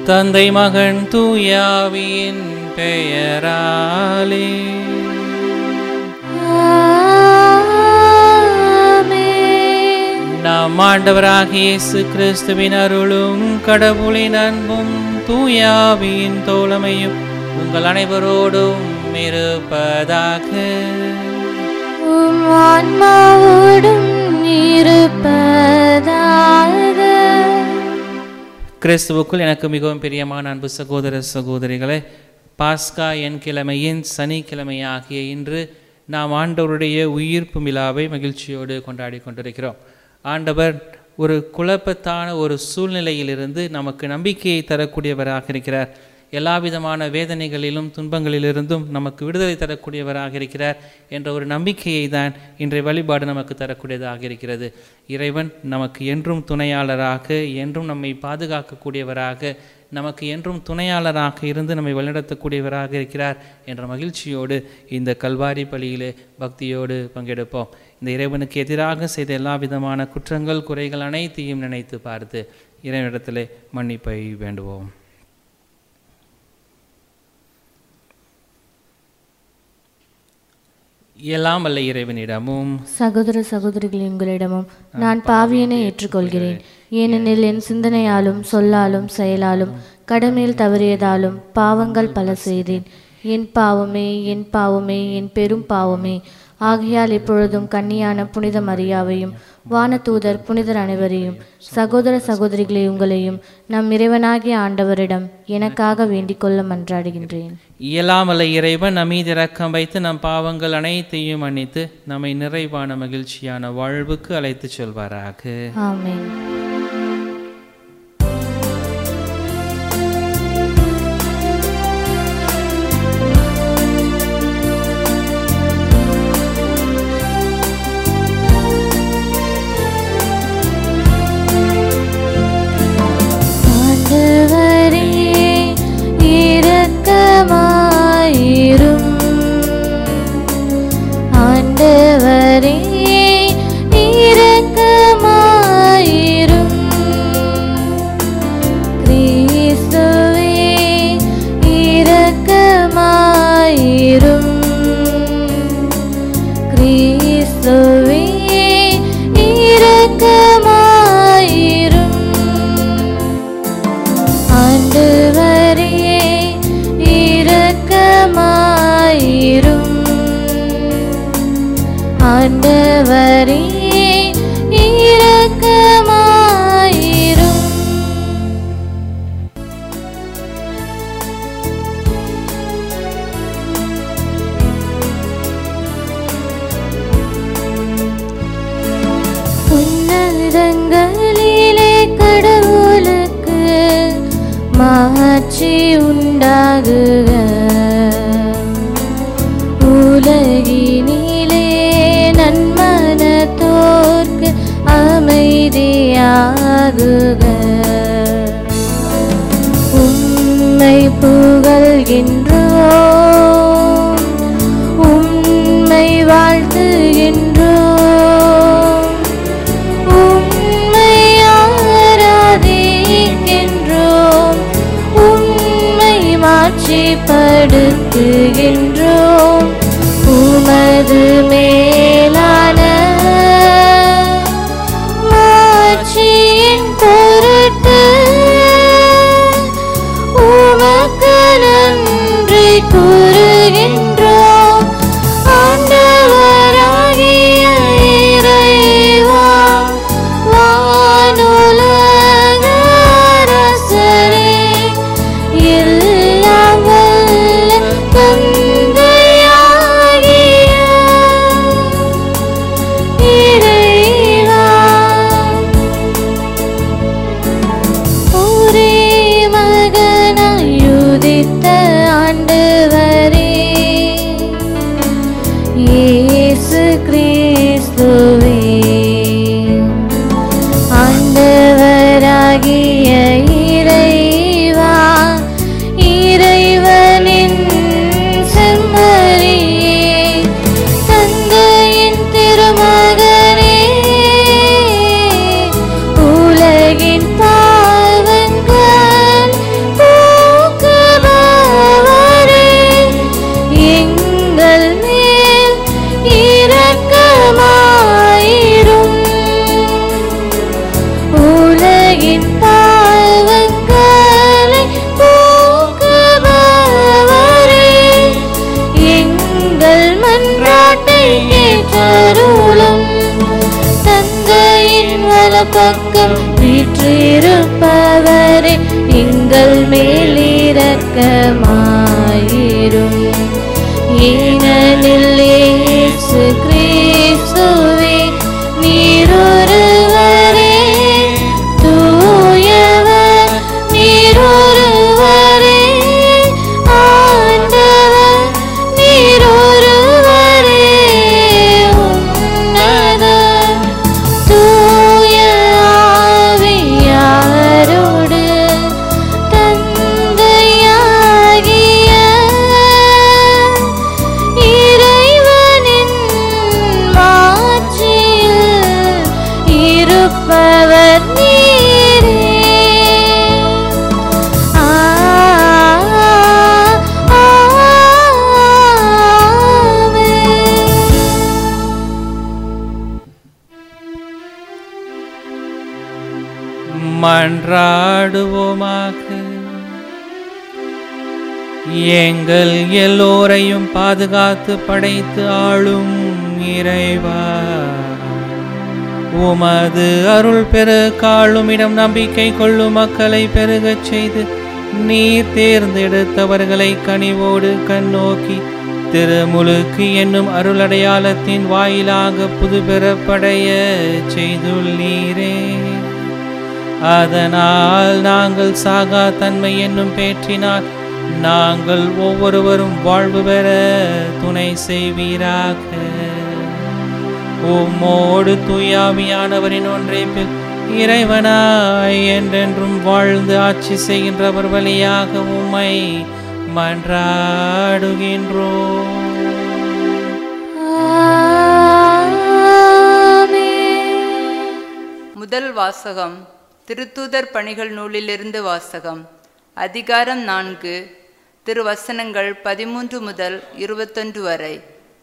தந்தை மகன் தூயாவியின் பெயராலே ஆமென். நம் ஆண்டவராகிய இயேசு கிறிஸ்துவின் அருளும் கடவுளின் அன்பும் தூயாவியின் தோழமையும் உங்கள் அனைவரோடும் இருப்பதாக உம் ஆன்மாவோடும் இருப்பதாக கிறிஸ்துவுக்குள் எனக்கு மிகவும் பிரியமான அன்பு சகோதர சகோதரிகளே பாஸ்கா என் கிழமையின் சனிக்கிழமை ஆகிய இன்று நாம் ஆண்டவருடைய உயிர்ப்பு விழாவை மகிழ்ச்சியோடு கொண்டாடி கொண்டிருக்கிறோம் ஆண்டவர் ஒரு குழப்பத்தான ஒரு சூழ்நிலையிலிருந்து நமக்கு நம்பிக்கையை தரக்கூடியவராக இருக்கிறார் எல்லா விதமான வேதனைகளிலும் துன்பங்களிலிருந்தும் நமக்கு விடுதலை தரக்கூடியவராக இருக்கிறார் என்ற ஒரு நம்பிக்கையை தான் இன்றைய வழிபாடு நமக்கு தரக்கூடியதாக இருக்கிறது இறைவன் நமக்கு என்றும் துணையாளராக என்றும் நம்மை பாதுகாக்கக்கூடியவராக நமக்கு என்றும் துணையாளராக இருந்து நம்மை வழிநடத்தக்கூடியவராக இருக்கிறார் என்ற மகிழ்ச்சியோடு இந்த கல்வாரி பலியிலே பக்தியோடு பங்கெடுப்போம் இந்த இறைவனுக்கு எதிராக செய்த எல்லா விதமான குற்றங்கள் குறைகள் அனைத்தையும் நினைத்து பார்த்து இறைவனிடத்திலே மன்னிப்பை வேண்டுவோம் எல்லாம் வல்ல இறைவனிடமும் சகோதர சகோதரிகள் உங்களிடமும் நான் பாவியனை ஏற்றுக்கொள்கிறேன் ஏனெனில் என் சிந்தனையாலும் சொல்லாலும் செயலாலும் கடமையில் தவறியதாலும் பாவங்கள் பல செய்தேன் என் பாவமே என் பாவமே என் பெரும் பாவமே ஆகையால் இப்பொழுதும் கன்னியான புனித மரியாவையும் வானதூதர் புனிதர் அனைவரையும் சகோதர சகோதரிகளை உங்களையும் நம் இறைவனாகிய ஆண்டவரிடம் எனக்காக வேண்டிக் கொள்ள மன்றாடுகின்றேன் இயலாமல இறைவன் நம் மீது இரக்கம் வைத்து நம் பாவங்கள் அனைத்தையும் மன்னித்து நம்மை நிறைவான மகிழ்ச்சியான வாழ்வுக்கு அழைத்துச் செல்வாராக ஆமென் ஆண்டவரே இரக்கமாயிரும் ஆண்டவரே இரக்கமாயிரும் கிறிஸ்துவே இரக்கமாயிரும் கிறிஸ்துவே இரக்கமாயிரும் ஆண்டவரே இரக்கமாயிரும் ஆண்டவரே இரக்கமாயிரும் உன்னதங்களிலே கடவுளுக்கு மாட்சி உண்டாகுக உலகினிலே நன்மனத்தோர்க்கு அமைதியாகுக உம்மை புகழ்கின்றோம் உம்மை வாழ்த்துகின்றோம் உம்மை ஆராதிக்கின்றோம் உம்மை மாட்சிப்படுத்துகின்றோம் உமது மேலான மாட்சியின் பொருட்டு உமக்கு நன்றி கூறுகின்றோம் ஆண்டவராகிய இறைவா வானுலக அரசரே எல்லாம் வல்ல தந்தையாகிய பக்கம் வீற்றிருப்பவரே எங்கள் மேல் இரக்கமாயிரும் ஏனெனில் இயேசு கிறிஸ்துவே நீரொருவரே தூயவர் நீரொருவரே ஆண்டவர் நீரொருவரே உன்னதர் தூய ஆவியாரோடு தந்தையாகிய இறைவனின் மாட்சியில் இருப்பவர் நீரே ஆ மன்றாடுவோமாக எங்கள் எல்லோரையும் பாதுகாத்து படைத்து ஆளும் இறைவா உமது அருள் பெரு காளும் இடம் நம்பிக்கை கொள்ளும் மக்களை பெருகச் செய்து நீர் தேர்ந்தெடுத்தவர்களை கனிவோடு கண்ணோக்கி திருமுழுக்கு என்னும் அருளடையாளத்தின் வாயிலாக புது பெறப்படைய செய்துள்ளீரே அதனால் நாங்கள் சாகா தன்மை என்னும் பேற்றினால் நாங்கள் ஒவ்வொருவரும் வாழ்வு பெற துணை செய்வீராக உம்மோடு தூயாவியானவரின் ஒன்றைப்பில் இறைவனாய் என்றென்றும் வாழ்ந்து ஆட்சி செய்கின்றவர் வழியாக உம்மை மன்றாடுகின்றோம் முதல் வாசகம் திருத்தூதர் பணிகள் நூலிலிருந்து வாசகம் அதிகாரம் நான்கு திருவசனங்கள் பதிமூன்று முதல் இருபத்தொன்று வரை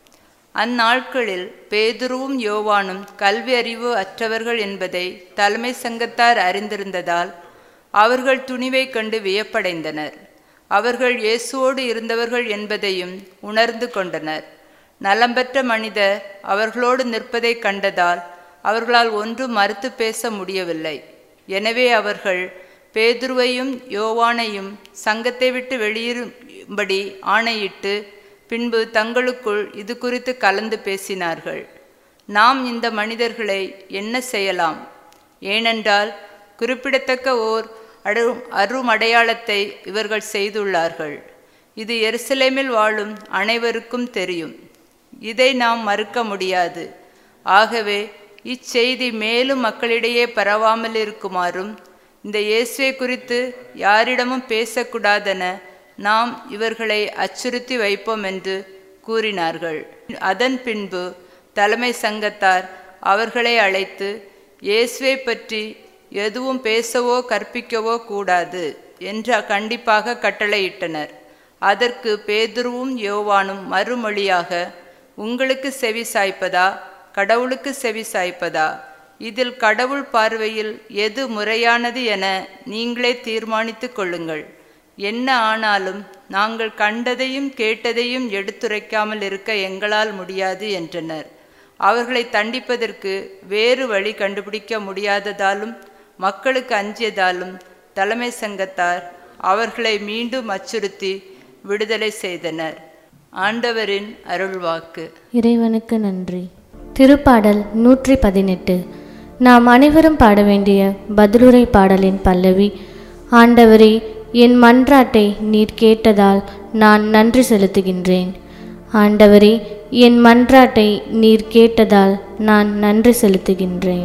அந்நாட்களில் பேதுருவும் யோவானும் கல்வி அறிவு அற்றவர்கள் என்பதை தலைமை சங்கத்தார் அறிந்திருந்ததால் அவர்கள் துணிவை கண்டு வியப்படைந்தனர் அவர்கள் இயேசுவோடு இருந்தவர்கள் என்பதையும் உணர்ந்து கொண்டனர் நலம்பெற்ற மனிதர் அவர்களோடு நிற்பதை கண்டதால் அவர்களால் ஒன்றும் மறுத்து பேச முடியவில்லை எனவே அவர்கள் பேதுருவையும் யோவானையும் சங்கத்தை விட்டு வெளியேறும்படி ஆணையிட்டு பின்பு தங்களுக்குள் இது குறித்து கலந்து பேசினார்கள் நாம் இந்த மனிதர்களை என்ன செய்யலாம் ஏனென்றால் குறிப்பிடத்தக்க ஓர் அடு அருமடையாளத்தை இவர்கள் செய்துள்ளார்கள் இது எருசலேமில் வாழும் அனைவருக்கும் தெரியும் இதை நாம் மறுக்க முடியாது ஆகவே இச்செய்தி மேலும் மக்களிடையே பரவாமல் இருக்குமாறும் இந்த இயேசுவை குறித்து யாரிடமும் பேசக்கூடாதென நாம் இவர்களை அச்சுறுத்தி வைப்போம் என்று கூறினார்கள் அதன் பின்பு தலைமை சங்கத்தார் அவர்களை அழைத்து இயேசுவை பற்றி எதுவும் பேசவோ கற்பிக்கவோ கூடாது என்று கண்டிப்பாக கட்டளையிட்டனர் அதற்கு பேதுருவும் யோவானும் மறுமொழியாக உங்களுக்கு செவி சாய்ப்பதா கடவுளுக்கு செவி சாய்ப்பதா இதில் கடவுள் பார்வையில் எது முறையானது என நீங்களே தீர்மானித்து கொள்ளுங்கள் என்ன ஆனாலும் நாங்கள் கண்டதையும் கேட்டதையும் எடுத்துரைக்காமல் இருக்க எங்களால் முடியாது என்றனர் அவர்களை தண்டிப்பதற்கு வேறு வழி கண்டுபிடிக்க முடியாததாலும் மக்களுக்கு அஞ்சியதாலும் தலைமை சங்கத்தார் அவர்களை மீண்டும் அச்சுறுத்தி விடுதலை செய்தனர் ஆண்டவரின் அருள்வாக்கு இறைவனுக்கு நன்றி திருப்பாடல் நூற்றி பதினெட்டு நாம் அனைவரும் பாட வேண்டிய பதிலுரை பாடலின் பல்லவி ஆண்டவரே என் மன்றாட்டை நீர் கேட்டதால் நான் நன்றி செலுத்துகின்றேன் ஆண்டவரே என் மன்றாட்டை நீர் கேட்டதால் நான் நன்றி செலுத்துகின்றேன்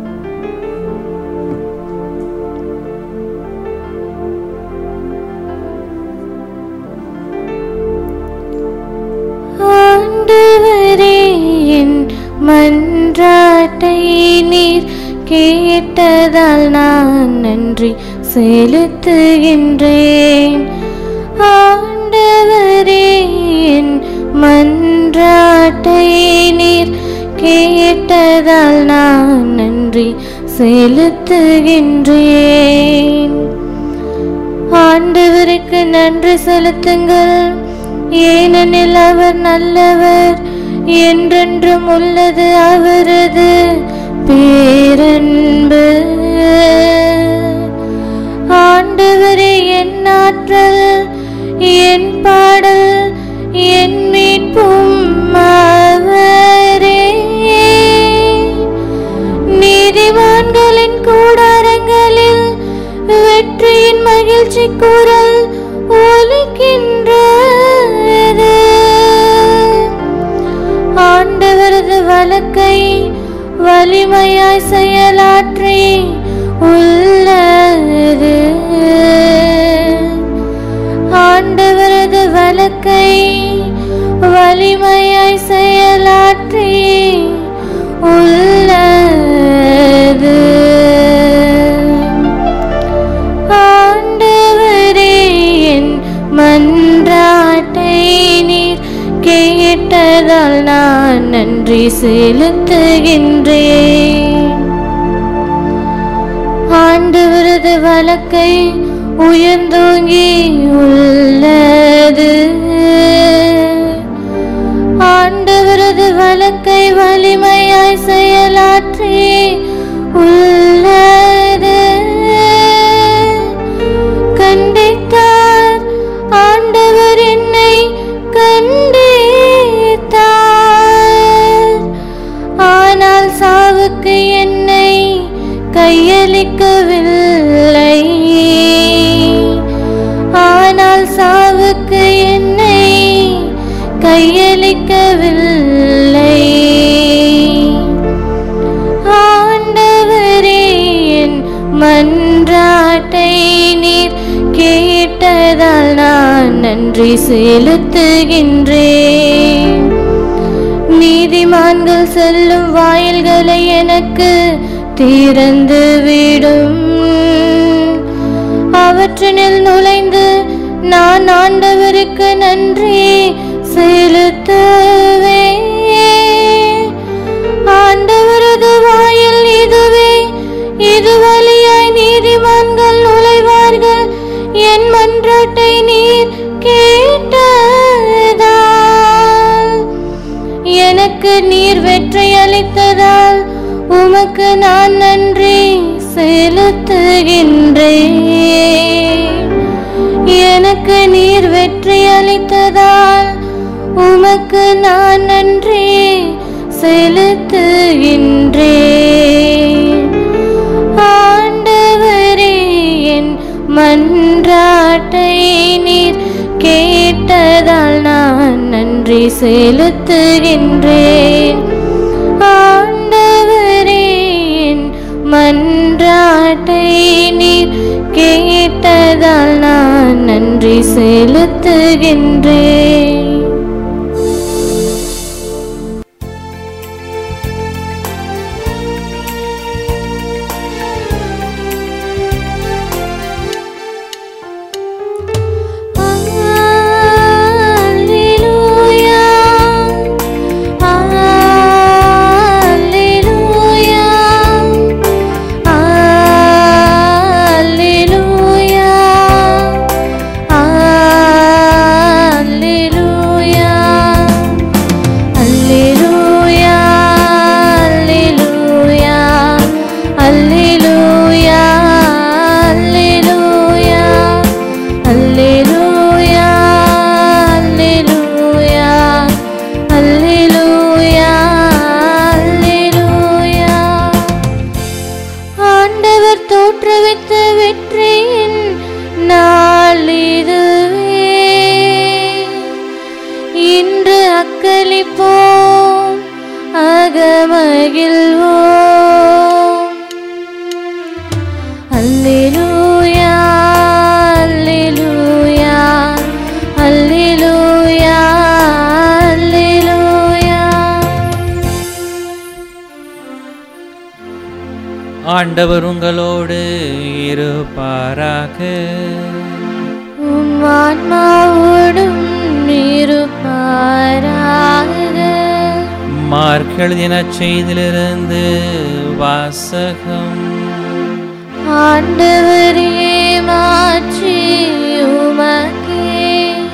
ஆண்டவரே என் மன்றாட்டை நீர் கேட்டதால் நான் நன்றி செலுத்துகின்றேன் ஆண்டவரே என் மன்றாட்டை நீர் கேட்டதால் நான் நன்றி செலுத்துகின்றேன் ஆண்டவருக்கு நன்றி செலுத்துங்கள் ஏனெனில் அவர் நல்லவர் என்றென்றும் உள்ளது அவரது பேரன்பு ஆண்டவரே என் ஆற்றல் என் பாடல் என் மீட்பும் அவரே நீதிமான்களின் கூடாரங்களில் வெற்றியின் மகிழ்ச்சி குரல் ஒலிக்கின்றது ஆண்டவரது வழக்கை வலிமையாய் செயலாற்றி உள்ளது ஆண்டவரது வழக்கை வலிமையாய் செயலாற்றி உள்ளது ஆண்டவரே என் மன்றாட்டை நீர் கேட்டதால் நான் நன்றி செலுத்துகின்றேன் ஆண்டவரது வழக்கை உயர்ந்தோங்கி உள்ளது ஆண்டவரது வழக்கை வலிமையாய் செயலாற்றி உள்ளது கண்டித்தார் ஆண்டவர் என்னை கண்டித்தார் ஆனால் சாவுக்கு என்னை கையளிக்கவில்லை ஆனால் சாவுக்கு என்னை கையளிக்கவில்லை ஆண்டவரே என் மன்றாட்டை நீர் கேட்டதால் நான் நன்றி செலுத்துகின்றேன் நீதிமான்கள் செல்லும் வாயில்களை எனக்கு திறந்து விடும் அவற்றினில் நுழைந்து நான் ஆண்டவருக்கு நன்றி செலுத்துவே ஆண்டவரது வாயில் இதுவே இது வழியாய் நீதிமான்கள் நுழைவார்கள் என் மன்றாட்டை நீர் கேட்டதால் எனக்கு நீர் வெற்றி அளித்ததால் உமக்கு நான் நன்றி செலுத்துகின்றேன் எனக்கு நீர் வெற்றி அளித்ததால் உமக்கு நான் நன்றி செலுத்துகின்றேன் ஆண்டவரே என் மன்றாட்டை நீர் கேட்டதால் நான் நன்றி செலுத்துகின்றேன் ஆண்டவரே என் மன்றாட்டை நீர் கேட்டதால் நான் நன்றி செலுத்துகின்றேன் ஆண்டவர் தோற்றுவித்த வெற்றியின் நாள் இதுவே இன்று அக்களிப்போம் அகமகிழ்வோம் அல்லேலூயா அல்லேலூயா அல்லேலூயா அல்லேலூயா ஆண்டவர் உங்களோடு இருப்பாராக உம் ஆன்மாவோடும் இருப்பாராக மார்க் எழுதின செய்திலிருந்து வாசகம் ஆண்டவரே மாற்றி உமக்கே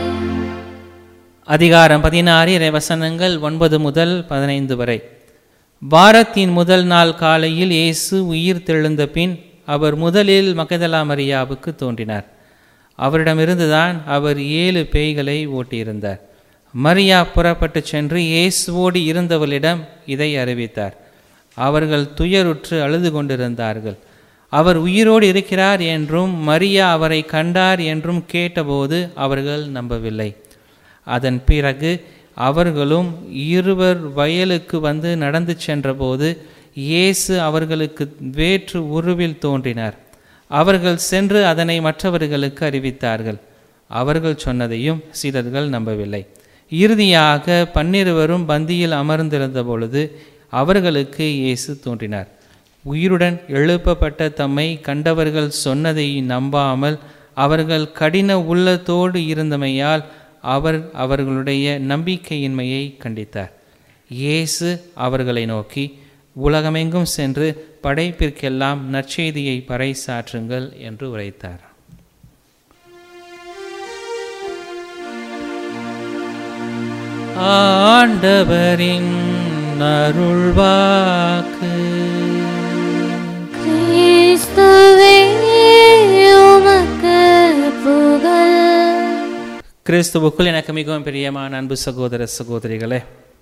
அதிகாரம் பதினாறு இறை வசனங்கள் ஒன்பது முதல் பதினைந்து வரை வாரத்தின் முதல் நாள் காலையில் இயேசு உயிர் தெழுந்த பின் அவர் முதலில் மகதலா மரியாவுக்கு தோன்றினார் அவரிடமிருந்துதான் அவர் ஏழு பேய்களை ஓட்டியிருந்தார் மரியா புறப்பட்டு சென்று இயேசுவோடு இருந்தவர்களிடம் இதை அறிவித்தார் அவர்கள் துயருற்று அழுது கொண்டிருந்தார்கள் அவர் உயிரோடு இருக்கிறார் என்றும் மரியா அவரை கண்டார் என்றும் கேட்டபோது அவர்கள் நம்பவில்லை அதன் பிறகு அவர்களும் இருவர் வயலுக்கு வந்து நடந்து சென்றபோது இயேசு அவர்களுக்கு வேற்று உருவில் தோன்றினார் அவர்கள் சென்று அதனை மற்றவர்களுக்கு அறிவித்தார்கள் அவர்கள் சொன்னதையும் சீடர்கள் நம்பவில்லை இறுதியாக பன்னிருவரும் பந்தியில் அமர்ந்திருந்த பொழுது அவர்களுக்கு இயேசு தோன்றினார் உயிருடன் எழுப்பப்பட்ட தம்மை கண்டவர்கள் சொன்னதை நம்பாமல் அவர்கள் கடின உள்ளத்தோடு இருந்தமையால் அவர் அவர்களுடைய நம்பிக்கையின்மையை கண்டித்தார் இயேசு அவர்களை நோக்கி உலகமெங்கும் சென்று படைப்பிற்கெல்லாம் நற்செய்தியை பறைசாற்றுங்கள் என்று உரைத்தார் ஆண்டவரின் அருள்வாக்கு கிறிஸ்துவே உமக்கு புகழ் கிறிஸ்துவுக்குள் எனக்கு மிகவும் பிரியமான அன்பு சகோதர சகோதரிகளே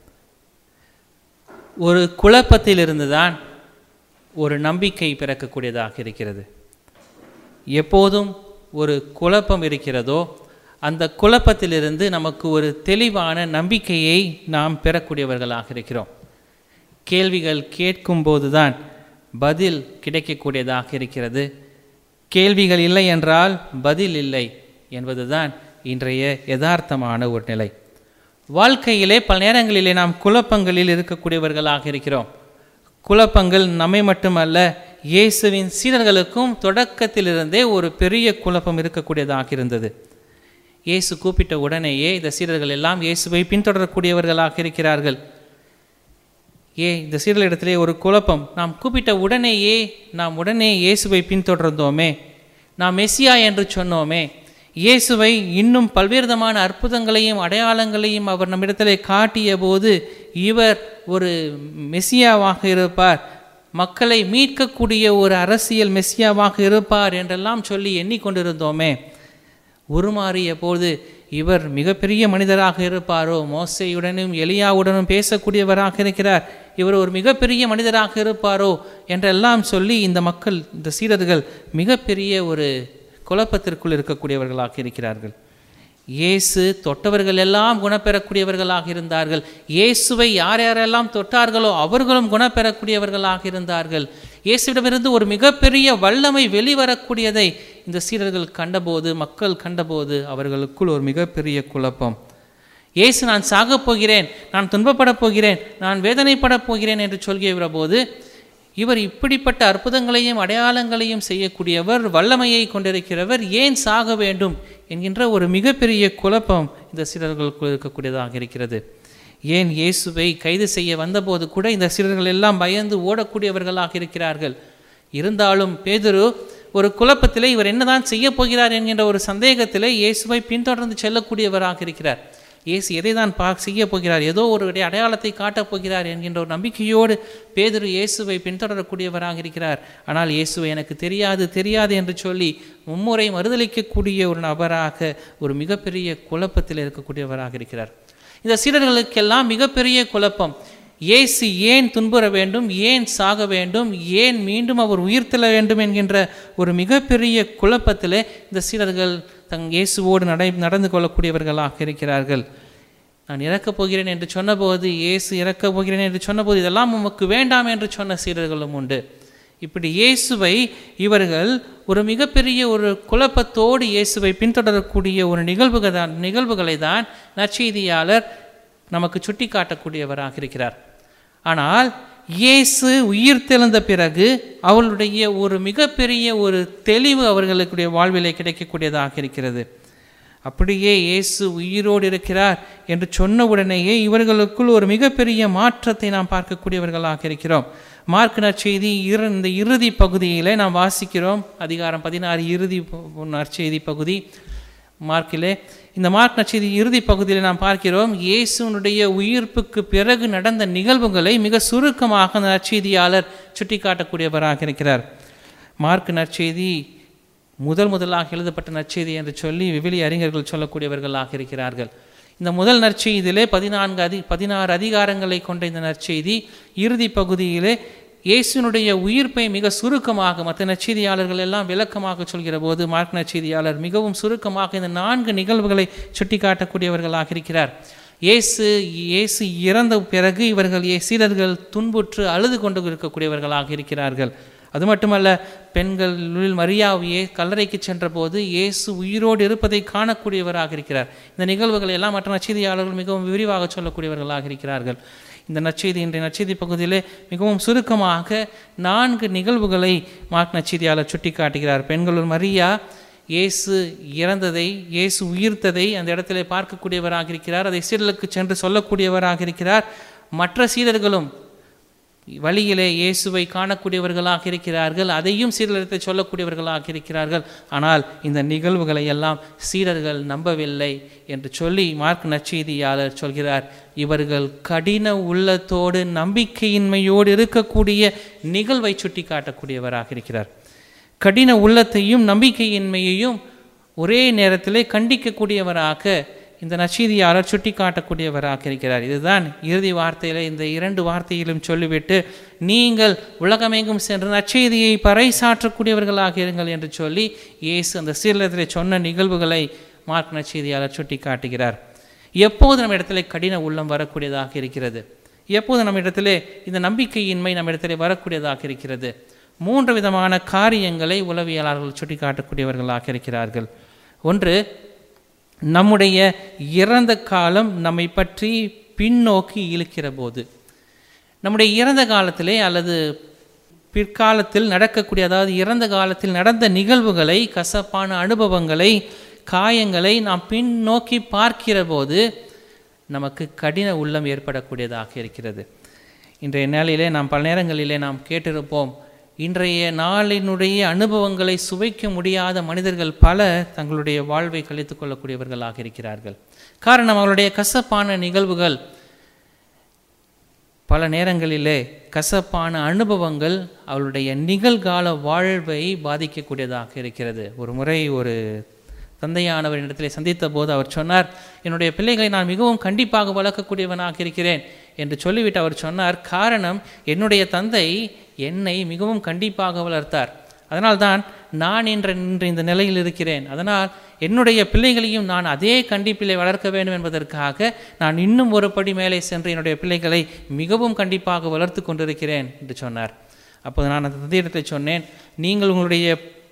ஒரு குழப்பத்திலிருந்து தான் ஒரு நம்பிக்கை பிறக்கக்கூடியதாக இருக்கிறது எப்போதும் ஒரு குழப்பம் இருக்கிறதோ அந்த குழப்பத்திலிருந்து நமக்கு ஒரு தெளிவான நம்பிக்கையை நாம் பெறக்கூடியவர்களாக இருக்கிறோம் கேள்விகள் கேட்கும்போது தான் பதில் கிடைக்கக்கூடியதாக இருக்கிறது கேள்விகள் இல்லை என்றால் பதில் இல்லை என்பதுதான் இன்றைய யதார்த்தமான ஒரு நிலை வாழ்க்கையிலே பல நேரங்களிலே நாம் குழப்பங்களில் இருக்கக்கூடியவர்களாக இருக்கிறோம் குழப்பங்கள் நம்மை மட்டுமல்ல இயேசுவின் சீடர்களுக்கும் தொடக்கத்திலிருந்தே ஒரு பெரிய குழப்பம் இருக்கக்கூடியதாக இருந்தது இயேசு கூப்பிட்ட உடனேயே இந்த சீடர்கள் எல்லாம் இயேசுவை பின்தொடரக்கூடியவர்களாக இருக்கிறார்கள் ஏ இந்த சீடர்களிடத்திலே ஒரு குழப்பம் நாம் கூப்பிட்ட உடனேயே நாம் உடனே இயேசுவை பின்தொடர்ந்தோமே நாம் மெஸ்ஸியா என்று சொன்னோமே இயேசுவை இன்னும் பல்வேறு விதமான அற்புதங்களையும் அடையாளங்களையும் அவர் நம்மிடத்திலே காட்டிய போது இவர் ஒரு மெஸ்ஸியாவாக இருப்பார் மக்களை மீட்கக்கூடிய ஒரு அரசியல் மெஸ்ஸியாவாக இருப்பார் என்றெல்லாம் சொல்லி எண்ணிக்கொண்டிருந்தோமே உருமாறிய போது இவர் மிகப்பெரிய மனிதராக இருப்பாரோ மோசையுடனும் எலியாவுடனும் பேசக்கூடியவராக இருக்கிறார் இவர் ஒரு மிகப்பெரிய மனிதராக இருப்பாரோ என்றெல்லாம் சொல்லி இந்த மக்கள் இந்த சீடர்கள் மிகப்பெரிய ஒரு குழப்பத்திற்குள் இருக்கக்கூடியவர்களாக இருக்கிறார்கள் இயேசு தொட்டவர்கள் எல்லாம் குணப்பெறக்கூடியவர்களாக இருந்தார்கள் இயேசுவை யார் யாரெல்லாம் தொட்டார்களோ அவர்களும் குணப்பெறக்கூடியவர்களாக இருந்தார்கள் இயேசுவிடமிருந்து ஒரு மிகப்பெரிய வல்லமை வெளிவரக்கூடியதை இந்த சீடர்கள் கண்டபோது மக்கள் கண்டபோது அவர்களுக்குள் ஒரு மிகப்பெரிய குழப்பம் இயேசு நான் சாகப் போகிறேன் நான் துன்பப்படப் போகிறேன் நான் வேதனைப்படப் போகிறேன் என்று சொல்கிற போது இவர் இப்படிப்பட்ட அற்புதங்களையும் அடையாளங்களையும் செய்யக்கூடியவர் வல்லமையை கொண்டிருக்கிறவர் ஏன் சாக வேண்டும் என்கின்ற ஒரு மிகப்பெரிய குழப்பம் இந்த சீடர்களுக்குள் இருக்கக்கூடியதாக இருக்கிறது ஏன் இயேசுவை கைது செய்ய வந்தபோது கூட இந்த சீடர்கள் எல்லாம் பயந்து ஓடக்கூடியவர்களாக இருக்கிறார்கள் இருந்தாலும் பேதுரு ஒரு குழப்பத்திலே இவர் என்னதான் செய்ய போகிறார் என்கின்ற ஒரு சந்தேகத்திலே இயேசுவை பின்தொடர்ந்து செல்லக்கூடியவராக இருக்கிறார் இயேசு எதை தான் பா செய்ய போகிறார் ஏதோ ஒரு அடையாளத்தை காட்டப் போகிறார் என்கின்ற ஒரு நம்பிக்கையோடு பேதுரு இயேசுவை பின்தொடரக்கூடியவராக இருக்கிறார் ஆனால் இயேசுவை எனக்கு தெரியாது தெரியாது என்று சொல்லி மும்முறை மறுதளிக்கக்கூடிய ஒரு நபராக ஒரு மிகப்பெரிய குழப்பத்தில் இருக்கக்கூடியவராக இருக்கிறார் இந்த சீடர்களுக்கெல்லாம் மிகப்பெரிய குழப்பம் இயேசு ஏன் துன்புற வேண்டும் ஏன் சாக வேண்டும் ஏன் மீண்டும் அவர் உயிர்த்தெழ வேண்டும் என்கின்ற ஒரு மிகப்பெரிய குழப்பத்திலே இந்த சீடர்கள் தங் இயேசுவோடு நடை நடந்து கொள்ளக்கூடியவர்களாக இருக்கிறார்கள் நான் இறக்கப் போகிறேன் என்று சொன்னபோது இயேசு இறக்கப் போகிறேன் என்று சொன்னபோது இதெல்லாம் உமக்கு வேண்டாம் என்று சொன்ன சீடர்களும் உண்டு இப்படி இயேசுவை இவர்கள் ஒரு மிகப்பெரிய ஒரு குழப்பத்தோடு இயேசுவை பின்தொடரக்கூடிய ஒரு நிகழ்வுகள் தான் நிகழ்வுகளை தான் நற்செய்தியாளர் நமக்கு சுட்டி காட்டக்கூடியவராக இருக்கிறார் ஆனால் இயேசு உயிர் தெழுந்த பிறகு அவளுடைய ஒரு மிகப்பெரிய ஒரு தெளிவு அவர்களுடைய வாழ்விலே கிடைக்கக்கூடியதாக இருக்கிறது அப்படியே இயேசு உயிரோடு இருக்கிறார் என்று சொன்ன உடனேயே இவர்களுக்குள் ஒரு மிகப்பெரிய மாற்றத்தை நாம் பார்க்கக்கூடியவர்களாக இருக்கிறோம் மார்க் நற்செய்தி இரு இந்த இறுதி பகுதியிலே நாம் வாசிக்கிறோம் அதிகாரம் பதினாறு இறுதி நற்செய்தி பகுதி மார்க்கிலே இந்த மார்க் நச்செய்தி இறுதி பகுதியில் நாம் பார்க்கிறோம் இயேசுனுடைய உயிர்ப்புக்கு பிறகு நடந்த நிகழ்வுகளை மிக சுருக்கமாக அந்த நற்செய்தியாளர் சுட்டிக்காட்டக்கூடியவராக இருக்கிறார் மார்க் நற்செய்தி முதல் முதலாக எழுதப்பட்ட நற்செய்தி என்று சொல்லி விவிலி அறிஞர்கள் சொல்லக்கூடியவர்களாக இருக்கிறார்கள் இந்த முதல் நற்செய்தியிலே பதினான்கு அதி பதினாறு அதிகாரங்களை கொண்ட இந்த நற்செய்தி இறுதி பகுதியிலே இயேசுனுடைய உயிர்ப்பை மிக சுருக்கமாக மற்ற நற்செய்தியாளர்கள் எல்லாம் விளக்கமாக சொல்கிற போது மார்க் நற்செய்தியாளர் மிகவும் சுருக்கமாக இந்த நான்கு நிகழ்வுகளை சுட்டிக்காட்டக்கூடியவர்களாக இருக்கிறார் இயேசு இயேசு இறந்த பிறகு இவர்கள் இயே- சீடர்கள் துன்புற்று அழுது கொண்டு இருக்கக்கூடியவர்களாக இருக்கிறார்கள் அது மட்டுமல்ல பெண்களில் மரியாவையே கல்லறைக்கு சென்றபோது இயேசு உயிரோடு இருப்பதை காணக்கூடியவராக இருக்கிறார் இந்த நிகழ்வுகளை எல்லாம் மற்ற நற்செய்தியாளர்கள் மிகவும் விரிவாக சொல்லக்கூடியவர்களாக இருக்கிறார்கள் இந்த நற்செய்தி இன்றைய நற்செய்தி பகுதியிலே மிகவும் சுருக்கமாக நான்கு நிகழ்வுகளை மார்க் நற்செய்தியாளர் சுட்டிக்காட்டுகிறார் பெண்களுள் மரியா இயேசு இறந்ததை இயேசு உயிர்த்ததை அந்த இடத்திலே பார்க்கக்கூடியவராக இருக்கிறார் அதை சீடர்களுக்கு சென்று சொல்லக்கூடியவராக இருக்கிறார் மற்ற சீடர்களும் வழியிலே இயேசுவை காணக்கூடியவர்களாக இருக்கிறார்கள் அதையும் சீடர்களிடத்தை சொல்லக்கூடியவர்களாக இருக்கிறார்கள் ஆனால் இந்த நிகழ்வுகளை எல்லாம் சீடர்கள் நம்பவில்லை என்று சொல்லி மார்க் நற்செய்தியாளர் சொல்கிறார் இவர்கள் கடின உள்ளத்தோடு நம்பிக்கையின்மையோடு இருக்கக்கூடிய நிகழ்வை சுட்டி காட்டக்கூடியவராக இருக்கிறார் கடின உள்ளத்தையும் நம்பிக்கையின்மையையும் ஒரே நேரத்திலே கண்டிக்கக்கூடியவராக இந்த நச்சீதியாளர் சுட்டி காட்டக்கூடியவராக இருக்கிறார் இதுதான் இறுதி வார்த்தையில் இந்த இரண்டு வார்த்தையிலும் சொல்லிவிட்டு நீங்கள் உலகமெங்கும் சென்று நற்செய்தியை பறைசாற்றக்கூடியவர்களாக இருங்கள் என்று சொல்லி இயேசு அந்த சீலத்தில் சொன்ன நிகழ்வுகளை மார்க் நற்செய்தியாளர் சுட்டி காட்டுகிறார் எப்போது நம்ம இடத்துல கடின உள்ளம் வரக்கூடியதாக இருக்கிறது எப்போது நம்ம இடத்திலே இந்த நம்பிக்கையின்மை நம்ம இடத்திலே வரக்கூடியதாக இருக்கிறது மூன்று விதமான காரியங்களை உளவியலாளர்கள் சுட்டி காட்டக்கூடியவர்களாக இருக்கிறார்கள் ஒன்று நம்முடைய இறந்த காலம் நம்மை பற்றி பின்னோக்கி இழுக்கிற போது நம்முடைய இறந்த காலத்திலே அல்லது பிற்காலத்தில் நடக்கக்கூடிய அதாவது இறந்த காலத்தில் நடந்த நிகழ்வுகளை கசப்பான அனுபவங்களை காயங்களை நாம் பின்னோக்கி பார்க்கிற போது நமக்கு கடின உள்ளம் ஏற்படக்கூடியதாக இருக்கிறது இன்றைய நாளிலே நாம் பல நேரங்களிலே நாம் கேட்டிருப்போம் இன்றைய நாளினுடைய அனுபவங்களை சுவைக்க முடியாத மனிதர்கள் பல தங்களுடைய வாழ்வை கழித்து கொள்ளக்கூடியவர்களாக இருக்கிறார்கள் காரணம் அவர்களுடைய கசப்பான நிகழ்வுகள் பல நேரங்களிலே கசப்பான அனுபவங்கள் அவளுடைய நிகழ்கால வாழ்வை பாதிக்கக்கூடியதாக இருக்கிறது ஒரு முறை ஒரு தந்தையானவர் இடத்திலே சந்தித்த போது அவர் சொன்னார் என்னுடைய பிள்ளைகளை நான் மிகவும் கண்டிப்பாக வளர்க்கக்கூடியவனாக இருக்கிறேன் என்று சொல்லிவிட்டு அவர் சொன்னார் காரணம் என்னுடைய தந்தை என்னை மிகவும் கண்டிப்பாக வளர்த்தார் அதனால்தான் நான் இன்ற இன்று இந்த நிலையில் இருக்கிறேன் அதனால் என்னுடைய பிள்ளைகளையும் நான் அதே கண்டிப்பிலே வளர்க்க வேண்டும் என்பதற்காக நான் இன்னும் ஒரு படி மேலே சென்று என்னுடைய பிள்ளைகளை மிகவும் கண்டிப்பாக வளர்த்து கொண்டிருக்கிறேன் என்று சொன்னார் அப்போது நான் அந்த தந்தையிடத்தை சொன்னேன் நீங்கள் உங்களுடைய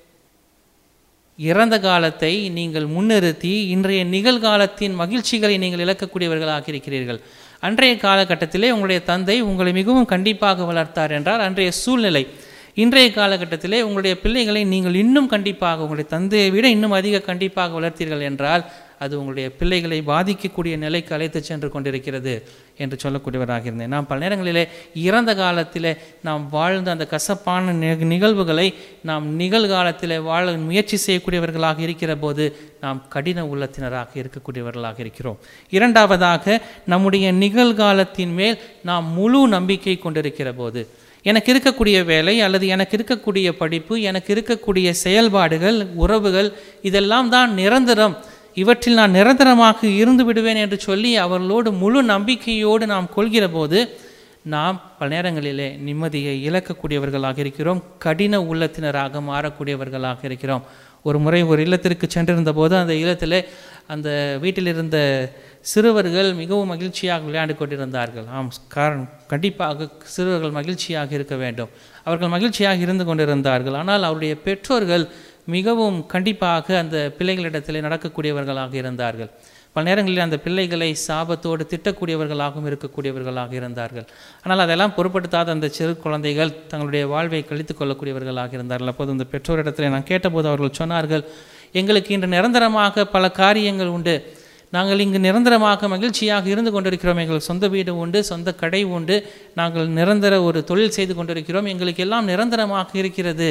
இறந்த காலத்தை நீங்கள் முன்னிறுத்தி இன்றைய நிகழ்காலத்தின் மகிழ்ச்சிகளை நீங்கள் இழக்கக்கூடியவர்களாக இருக்கிறீர்கள் அன்றைய காலகட்டத்திலே உங்களுடைய தந்தை உங்களை மிகவும் கண்டிப்பாக வளர்த்தார் என்றால் அன்றைய சூழ்நிலை இன்றைய காலகட்டத்திலே உங்களுடைய பிள்ளைகளை நீங்கள் இன்னும் கண்டிப்பாக உங்களுடைய தந்தையை விட இன்னும் அதிக கண்டிப்பாக வளர்த்தீர்கள் என்றால் அது உங்களுடைய பிள்ளைகளை பாதிக்கக்கூடிய நிலைக்கு அழைத்து சென்று கொண்டிருக்கிறது என்று சொல்லக்கூடியவராக இருந்தேன் நாம் பல நேரங்களிலே இறந்த காலத்திலே நாம் வாழ்ந்த அந்த கசப்பான நி- நிகழ்வுகளை நாம் நிகழ்காலத்திலே வாழ முயற்சி செய்யக்கூடியவர்களாக இருக்கிற போது நாம் கடின உள்ளத்தினராக இருக்கக்கூடியவர்களாக இருக்கிறோம் இரண்டாவதாக நம்முடைய நிகழ்காலத்தின் மேல் நாம் முழு நம்பிக்கை கொண்டிருக்கிற போது எனக்கு இருக்கக்கூடிய வேலை அல்லது எனக்கு இருக்கக்கூடிய படிப்பு எனக்கு இருக்கக்கூடிய செயல்பாடுகள் உறவுகள் இதெல்லாம் தான் நிரந்தரம் இவற்றில் நான் நிரந்தரமாக இருந்து விடுவேன் என்று சொல்லி அவர்களோடு முழு நம்பிக்கையோடு நாம் கொள்கிற போது நாம் பல நேரங்களிலே நிம்மதியை இழக்கக்கூடியவர்களாக இருக்கிறோம் கடின உள்ளத்தினராக மாறக்கூடியவர்களாக இருக்கிறோம் ஒரு முறை ஒரு இல்லத்திற்கு சென்றிருந்த போது அந்த இல்லத்திலே அந்த வீட்டில் இருந்த சிறுவர்கள் மிகவும் மகிழ்ச்சியாக விளையாண்டு கொண்டிருந்தார்கள் ஆம் காரணம் கண்டிப்பாக சிறுவர்கள் மகிழ்ச்சியாக இருக்க வேண்டும் அவர்கள் மகிழ்ச்சியாக இருந்து கொண்டிருந்தார்கள் ஆனால் அவருடைய பெற்றோர்கள் மிகவும் கண்டிப்பாக அந்த பிள்ளைகளிடத்தில் நடக்கக்கூடியவர்களாக இருந்தார்கள் பல நேரங்களில் அந்த பிள்ளைகளை சாபத்தோடு திட்டக்கூடியவர்களாகவும் இருக்கக்கூடியவர்களாக இருந்தார்கள் ஆனால் அதெல்லாம் பொருட்படுத்தாத அந்த சிறு குழந்தைகள் தங்களுடைய வாழ்வை கழித்து கொள்ளக்கூடியவர்களாக இருந்தார்கள் அப்போது அந்த பெற்றோரிடத்தில் நான் கேட்டபோது அவர்கள் சொன்னார்கள் எங்களுக்கு இன்று நிரந்தரமாக பல காரியங்கள் உண்டு நாங்கள் இங்கு நிரந்தரமாக மகிழ்ச்சியாக இருந்து கொண்டிருக்கிறோம் எங்களுக்கு சொந்த வீடு உண்டு சொந்த கடை உண்டு நாங்கள் நிரந்தர ஒரு தொழில் செய்து கொண்டிருக்கிறோம் எங்களுக்கு எல்லாம் நிரந்தரமாக இருக்கிறது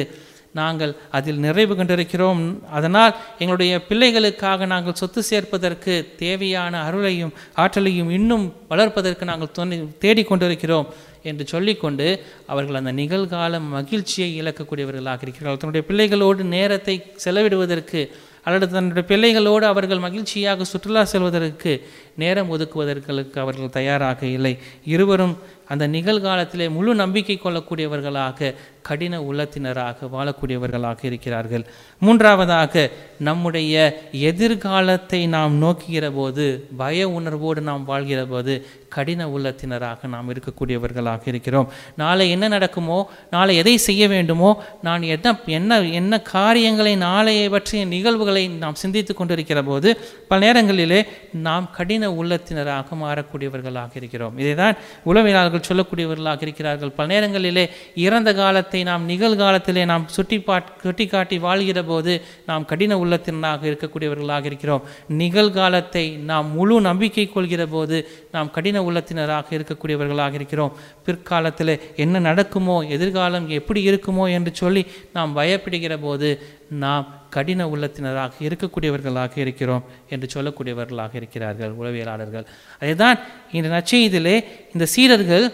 நாங்கள் அதில் நிறைவு கண்டிருக்கிறோம் அதனால் எங்களுடைய பிள்ளைகளுக்காக நாங்கள் சொத்து சேர்ப்பதற்கு தேவையான அருளையும் ஆற்றலையும் இன்னும் வளர்ப்பதற்கு நாங்கள் துணை தேடிக்கொண்டிருக்கிறோம் என்று சொல்லிக்கொண்டு அவர்கள் அந்த நிகழ்கால மகிழ்ச்சியை இழக்கக்கூடியவர்களாக இருக்கிறார்கள் தன்னுடைய பிள்ளைகளோடு நேரத்தை செலவிடுவதற்கு அல்லது தன்னுடைய பிள்ளைகளோடு அவர்கள் மகிழ்ச்சியாக சுற்றுலா செல்வதற்கு நேரம் ஒதுக்குவதற்கு அவர்கள் தயாராக இல்லை இருவரும் அந்த நிகழ்காலத்திலே முழு நம்பிக்கை கொள்ளக்கூடியவர்களாக கடின உள்ளத்தினராக வாழக்கூடியவர்களாக இருக்கிறார்கள் மூன்றாவதாக நம்முடைய எதிர்காலத்தை நாம் நோக்குகிற போது பய உணர்வோடு நாம் வாழ்கிற போது கடின உள்ளத்தினராக நாம் இருக்கக்கூடியவர்களாக இருக்கிறோம் நாளை என்ன நடக்குமோ நாளை எதை செய்ய வேண்டுமோ நான் என்ன என்ன என்ன காரியங்களை நாளையை பற்றிய நிகழ்வுகளை நாம் சிந்தித்து கொண்டிருக்கிற போது பல நேரங்களிலே நாம் கடின உள்ளத்தினராக மாறக்கூடியவர்களாக இருக்கிறோம் இதைதான் உளவியலாளர்கள் சொல்லக்கூடியவர்களாக இருக்கிறார்கள் பல நேரங்களிலே இறந்த காலத்தை நாம் நிகழ்காலத்திலே நாம் சுட்டி பாட் சுட்டி காட்டி வாழ்கிற போது நாம் கடின உள்ளத்தினராக இருக்கக்கூடியவர்களாக இருக்கிறோம் நிகழ்காலத்தை நாம் முழு நம்பிக்கை கொள்கிற போது நாம் கடின உள்ளத்தினராக இருக்கக்கூடியவர்களாக இருக்கிறோம் பிற்காலத்தில் என்ன நடக்குமோ எதிர்காலம் எப்படி இருக்குமோ என்று சொல்லி நாம் பயப்படுகிற போது நாம் கடின உள்ளத்தினராக இருக்கக்கூடியவர்களாக இருக்கிறோம் என்று சொல்லக்கூடியவர்களாக இருக்கிறார்கள் உளவியலாளர்கள் அதுதான் இந்த நச்செய்தியிலே இந்த சீடர்கள்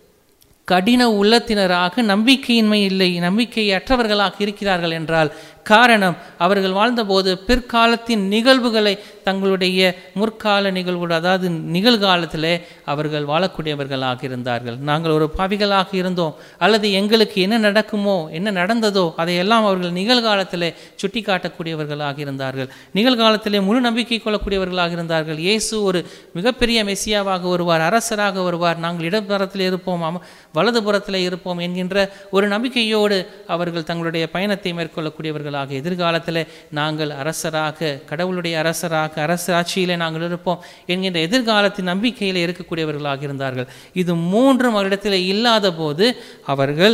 கடின உள்ளத்தினராக நம்பிக்கையின்மை இல்லை நம்பிக்கையற்றவர்களாக இருக்கிறார்கள் என்றால் காரணம் அவர்கள் வாழ்ந்தபோது பிற்காலத்தின் நிகழ்வுகளை தங்களுடைய முற்கால நிகழ்வுகள் அதாவது நிகழ்காலத்திலே அவர்கள் வாழக்கூடியவர்களாக இருந்தார்கள் நாங்கள் ஒரு பாவிகளாக இருந்தோம் அல்லது எங்களுக்கு என்ன நடக்குமோ என்ன நடந்ததோ அதையெல்லாம் அவர்கள் நிகழ்காலத்திலே சுட்டி காட்டக்கூடியவர்களாக இருந்தார்கள் நிகழ்காலத்திலே முழு நம்பிக்கை கொள்ளக்கூடியவர்களாக இருந்தார்கள் இயேசு ஒரு மிகப்பெரிய மெசியாவாக வருவார் அரசராக வருவார் நாங்கள் இடப்புறத்தில் இருப்போம் அம- வலதுபுறத்தில் இருப்போம் என்கின்ற ஒரு நம்பிக்கையோடு அவர்கள் தங்களுடைய பயணத்தை மேற்கொள்ளக்கூடியவர்களாக எதிர்காலத்தில் நாங்கள் அரசராக கடவுளுடைய அரசராக அரசு ஆட்சியிலே நாங்கள் இருப்போம் என்கின்ற எதிர்காலத்தின் நம்பிக்கையில் இருக்கக்கூடியவர்களாக இருந்தார்கள் இது மூன்றும் அவரிடத்தில் இல்லாத போது அவர்கள்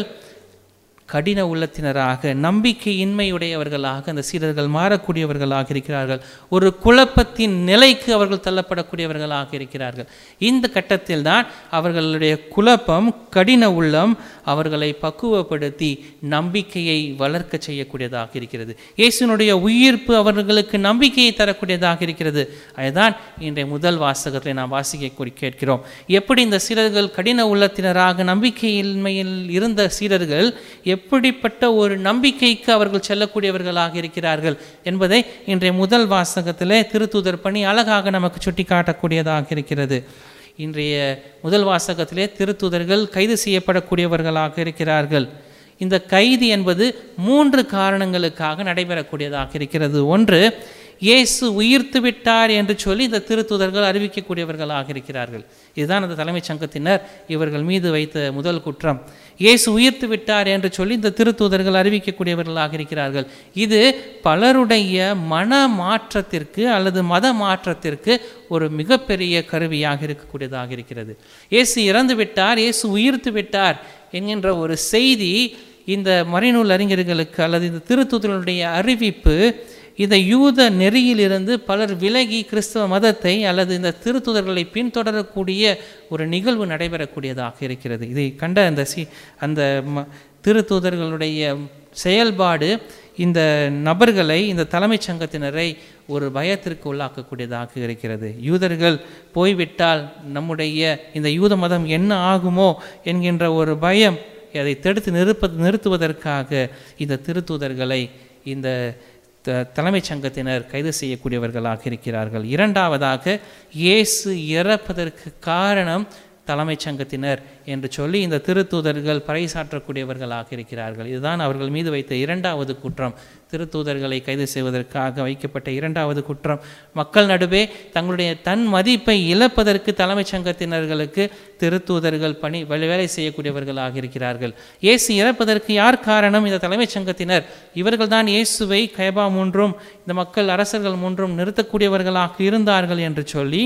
கடின உள்ளத்தினராக நம்பிக்கையின்மையுடையவர்களாக அந்த சீடர்கள் மாறக்கூடியவர்களாக இருக்கிறார்கள் ஒரு குழப்பத்தின் நிலைக்கு அவர்கள் தள்ளப்படக்கூடியவர்களாக இருக்கிறார்கள் இந்த கட்டத்தில் தான் அவர்களுடைய குழப்பம் கடின உள்ளம் அவர்களை பக்குவப்படுத்தி நம்பிக்கையை வளர்க்க செய்யக்கூடியதாக இருக்கிறது இயேசுனுடைய உயிர்ப்பு அவர்களுக்கு நம்பிக்கையை தரக்கூடியதாக இருக்கிறது அதுதான் இன்றைய முதல் வாசகத்தை நாம் வாசிக்க கேட்கிறோம் எப்படி இந்த சீடர்கள் கடின உள்ளத்தினராக நம்பிக்கையின்மையில் இருந்த சீடர்கள் எப்படிப்பட்ட ஒரு நம்பிக்கைக்கு அவர்கள் செல்லக்கூடியவர்களாக இருக்கிறார்கள் என்பதை இன்றைய முதல் வாசகத்திலே திருத்தூதர் பணி அழகாக நமக்கு சுட்டி காட்டக்கூடியதாக இருக்கிறது இன்றைய முதல் வாசகத்திலே திருத்தூதர்கள் கைது செய்யப்படக்கூடியவர்களாக இருக்கிறார்கள் இந்த கைது என்பது மூன்று காரணங்களுக்காக நடைபெறக்கூடியதாக இருக்கிறது ஒன்று இயேசு உயிர்த்து விட்டார் என்று சொல்லி இந்த திருத்துதர்கள் அறிவிக்கக்கூடியவர்களாக இருக்கிறார்கள் இதுதான் அந்த தலைமைச் சங்கத்தினர் இவர்கள் மீது வைத்த முதல் குற்றம் இயேசு உயிர்த்து விட்டார் என்று சொல்லி இந்த திருத்தூதர்கள் அறிவிக்கக்கூடியவர்களாக இருக்கிறார்கள் இது பலருடைய மன மாற்றத்திற்கு அல்லது மத மாற்றத்திற்கு ஒரு மிகப்பெரிய கருவியாக இருக்கக்கூடியதாக இருக்கிறது இயேசு இறந்து விட்டார் இயேசு உயிர்த்து விட்டார் என்கின்ற ஒரு செய்தி இந்த மறைநூல் அறிஞர்களுக்கு அல்லது இந்த திருத்தூதர்களுடைய அறிவிப்பு இந்த யூத நெறியிலிருந்து பலர் விலகி கிறிஸ்தவ மதத்தை அல்லது இந்த திருத்துதர்களை பின்தொடரக்கூடிய ஒரு நிகழ்வு நடைபெறக்கூடியதாக இருக்கிறது இதை கண்ட அந்த சி அந்த ம திருத்தூதர்களுடைய செயல்பாடு இந்த நபர்களை இந்த தலைமைச் சங்கத்தினரை ஒரு பயத்திற்கு உள்ளாக்கக்கூடியதாக இருக்கிறது யூதர்கள் போய்விட்டால் நம்முடைய இந்த யூத மதம் என்ன ஆகுமோ என்கின்ற ஒரு பயம் அதை தடுத்து நிறுப்ப நிறுத்துவதற்காக இந்த திருத்தூதர்களை இந்த த- தலைமைச் சங்கத்தினர் கைது செய்யக்கூடியவர்களாக இருக்கிறார்கள் இரண்டாவதாக இயேசு இறப்பதற்கு காரணம் தலைமைச் சங்கத்தினர் என்று சொல்லி இந்த திருத்தூதர்கள் பறைசாற்றக்கூடியவர்களாக இருக்கிறார்கள் இதுதான் அவர்கள் மீது வைத்த இரண்டாவது குற்றம் திருத்தூதர்களை கைது செய்வதற்காக வைக்கப்பட்ட இரண்டாவது குற்றம் மக்கள் நடுவே தங்களுடைய தன் மதிப்பை இழப்பதற்கு தலைமைச் சங்கத்தினர்களுக்கு திருத்தூதர்கள் பணி வேலை வேலை செய்யக்கூடியவர்களாக இருக்கிறார்கள் இயேசு இறப்பதற்கு யார் காரணம் இந்த தலைமைச் சங்கத்தினர் இவர்கள்தான் இயேசுவை கைபா மூன்றும் இந்த மக்கள் அரசர்கள் மூன்றும் நிறுத்தக்கூடியவர்களாக இருந்தார்கள் என்று சொல்லி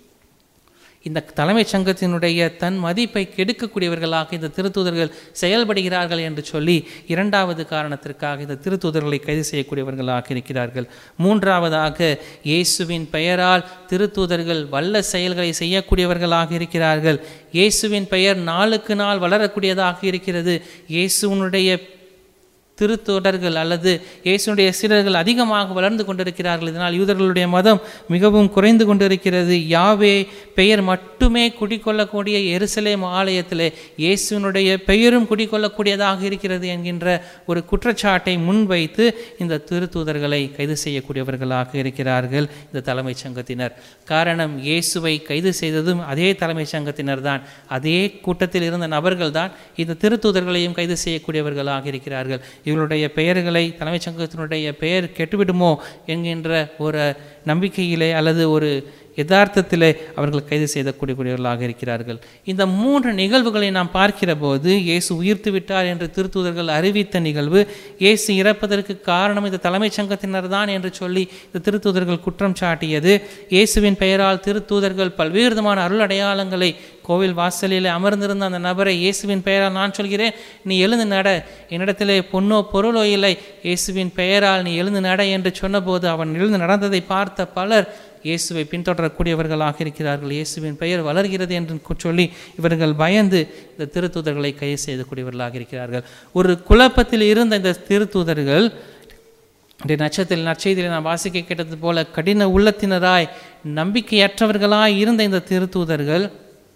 இந்த தலைமைச் சங்கத்தினுடைய தன் மதிப்பை கெடுக்கக்கூடியவர்களாக இந்த திருத்தூதர்கள் செயல்படுகிறார்கள் என்று சொல்லி இரண்டாவது காரணத்திற்காக இந்த திருத்தூதர்களை கைது செய்யக்கூடியவர்களாக இருக்கிறார்கள் மூன்றாவதாக இயேசுவின் பெயரால் திருத்தூதர்கள் வல்ல செயல்களை செய்யக்கூடியவர்களாக இருக்கிறார்கள் இயேசுவின் பெயர் நாளுக்கு நாள் வளரக்கூடியதாக இருக்கிறது இயேசுவினுடைய திருத்தொடர்கள் அல்லது இயேசுடைய சீடர்கள் அதிகமாக வளர்ந்து கொண்டிருக்கிறார்கள் இதனால் யூதர்களுடைய மதம் மிகவும் குறைந்து கொண்டிருக்கிறது யாவே பெயர் மட்டுமே குடிக்கொள்ளக்கூடிய எருசலேம் ஆலயத்திலே இயேசுனுடைய பெயரும் குடிக்கொள்ளக்கூடியதாக இருக்கிறது என்கின்ற ஒரு குற்றச்சாட்டை முன்வைத்து இந்த திருத்தூதர்களை கைது செய்யக்கூடியவர்களாக இருக்கிறார்கள் இந்த தலைமைச் சங்கத்தினர் காரணம் இயேசுவை கைது செய்ததும் அதே தலைமைச் சங்கத்தினர் தான் அதே கூட்டத்தில் இருந்த நபர்கள் தான் இந்த திருத்தூதர்களையும் கைது செய்யக்கூடியவர்களாக இருக்கிறார்கள் இவர்களுடைய பெயர்களை தலைமைச் சங்கத்தினுடைய பெயர் கெட்டுவிடுமோ என்கின்ற ஒரு நம்பிக்கையிலே அல்லது ஒரு யதார்த்தத்திலே அவர்கள் கைது செய்யக்கூடியவர்களாக இருக்கிறார்கள் இந்த மூன்று நிகழ்வுகளை நாம் பார்க்கிற போது இயேசு உயிர்த்து விட்டார் என்று திருத்தூதர்கள் அறிவித்த நிகழ்வு இயேசு இறப்பதற்கு காரணம் இந்த தலைமைச் சங்கத்தினர் தான் என்று சொல்லி இந்த திருத்தூதர்கள் குற்றம் சாட்டியது இயேசுவின் பெயரால் திருத்தூதர்கள் பல்வேறு விதமான அருள் அடையாளங்களை கோவில் வாசலில் அமர்ந்திருந்த அந்த நபரை இயேசுவின் பெயரால் நான் சொல்கிறேன் நீ எழுந்து நட என்னிடத்திலே பொன்னோ பொருளோ இல்லை இயேசுவின் பெயரால் நீ எழுந்து நட என்று சொன்னபோது அவன் எழுந்து நடந்ததை பார்த்த பலர் இயேசுவை பின்தொடரக்கூடியவர்களாக இருக்கிறார்கள் இயேசுவின் பெயர் வளர்கிறது என்று கு- சொல்லி இவர்கள் பயந்து இந்த திருத்தூதர்களை கைது செய்யக்கூடியவர்களாக இருக்கிறார்கள் ஒரு குழப்பத்தில் இருந்த இந்த திருத்தூதர்கள் இன்றைய நட்சத்தில் நற்செய்தியில் நான் வாசிக்க கேட்டது போல கடின உள்ளத்தினராய் நம்பிக்கையற்றவர்களாய் இருந்த இந்த திருத்தூதர்கள்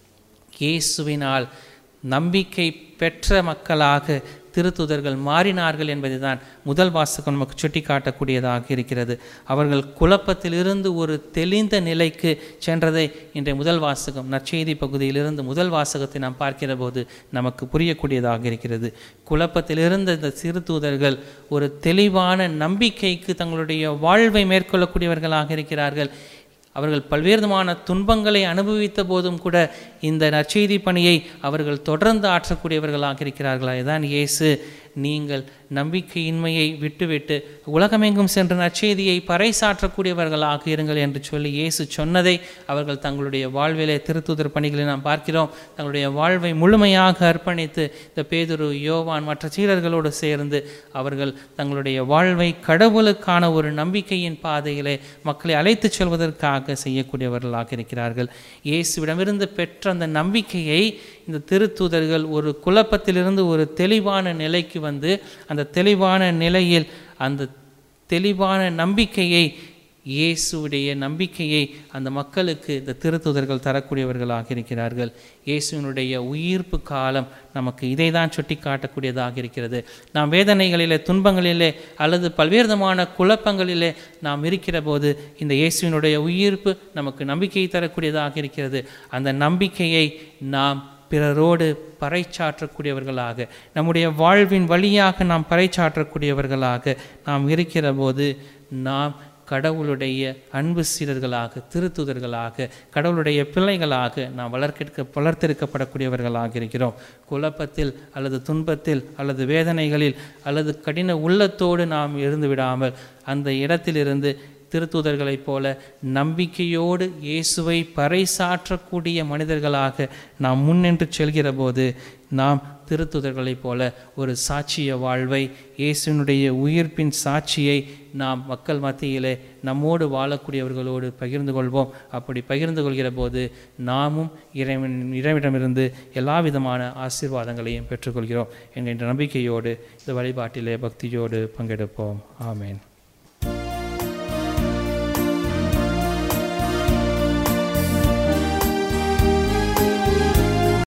இயேசுவினால் நம்பிக்கை பெற்ற மக்களாக திருத்துதர்கள் மாறினார்கள் என்பதுதான் முதல் வாசகம் நமக்கு சுட்டி காட்டக்கூடியதாக இருக்கிறது அவர்கள் குழப்பத்திலிருந்து ஒரு தெளிந்த நிலைக்கு சென்றதை இன்றைய முதல் வாசகம் நற்செய்தி பகுதியிலிருந்து முதல் வாசகத்தை நாம் பார்க்கிற போது நமக்கு புரியக்கூடியதாக இருக்கிறது குழப்பத்திலிருந்த இந்த சிறுதூதர்கள் ஒரு தெளிவான நம்பிக்கைக்கு தங்களுடைய வாழ்வை மேற்கொள்ளக்கூடியவர்களாக இருக்கிறார்கள் அவர்கள் பல்வேறு விதமான துன்பங்களை அனுபவித்த போதும் கூட இந்த நற்செய்தி பணியை அவர்கள் தொடர்ந்து ஆற்றக்கூடியவர்களாக இருக்கிறார்களா இதான் இயேசு நீங்கள் நம்பிக்கையின்மையை விட்டுவிட்டு உலகமெங்கும் சென்று நற்செய்தியை பறைசாற்றக்கூடியவர்களாக இருங்கள் என்று சொல்லி இயேசு சொன்னதை அவர்கள் தங்களுடைய வாழ்விலே திருத்துதர் பணிகளை நாம் பார்க்கிறோம் தங்களுடைய வாழ்வை முழுமையாக அர்ப்பணித்து இந்த பேதுரு யோவான் மற்ற சீடர்களோடு சேர்ந்து அவர்கள் தங்களுடைய வாழ்வை கடவுளுக்கான ஒரு நம்பிக்கையின் பாதையிலே மக்களை அழைத்துச் செல்வதற்காக செய்யக்கூடியவர்களாக இருக்கிறார்கள் இயேசுவிடமிருந்து பெற்ற அந்த நம்பிக்கையை இந்த திருத்தூதர்கள் ஒரு குழப்பத்திலிருந்து ஒரு தெளிவான நிலைக்கு வந்து அந்த தெளிவான நிலையில் அந்த தெளிவான நம்பிக்கையை இயேசுவுடைய நம்பிக்கையை அந்த மக்களுக்கு இந்த திருத்துதர்கள் தரக்கூடியவர்களாக இருக்கிறார்கள் இயேசுவினுடைய உயிர்ப்பு காலம் நமக்கு இதை தான் சுட்டி காட்டக்கூடியதாக இருக்கிறது நாம் வேதனைகளிலே துன்பங்களிலே அல்லது பல்வேறு விதமான குழப்பங்களிலே நாம் இருக்கிற போது இந்த இயேசுவினுடைய உயிர்ப்பு நமக்கு நம்பிக்கையை தரக்கூடியதாக இருக்கிறது அந்த நம்பிக்கையை நாம் பிறரோடு பறைச்சாற்றக்கூடியவர்களாக நம்முடைய வாழ்வின் வழியாக நாம் பறைச்சாற்றக்கூடியவர்களாக நாம் இருக்கிற போது நாம் கடவுளுடைய அன்பு சீடர்களாக திருத்துதர்களாக கடவுளுடைய பிள்ளைகளாக நாம் வளர்க்க வளர்த்தெடுக்கப்படக்கூடியவர்களாக இருக்கிறோம் குழப்பத்தில் அல்லது துன்பத்தில் அல்லது வேதனைகளில் அல்லது கடின உள்ளத்தோடு நாம் இருந்து விடாமல் அந்த இடத்திலிருந்து திருத்தூதர்களைப் போல நம்பிக்கையோடு இயேசுவை பறைசாற்றக்கூடிய மனிதர்களாக நாம் முன்னின்று செல்கிற போது நாம் திருத்துதர்களைப் போல ஒரு சாட்சிய வாழ்வை இயேசுவினுடைய உயிர்ப்பின் சாட்சியை நாம் மக்கள் மத்தியிலே நம்மோடு வாழக்கூடியவர்களோடு பகிர்ந்து கொள்வோம் அப்படி பகிர்ந்து கொள்கிற போது நாமும் இறைவன் இறைவிடமிருந்து எல்லா விதமான ஆசீர்வாதங்களையும் பெற்றுக்கொள்கிறோம் என்கின்ற நம்பிக்கையோடு இந்த வழிபாட்டிலே பக்தியோடு பங்கெடுப்போம் ஆமேன்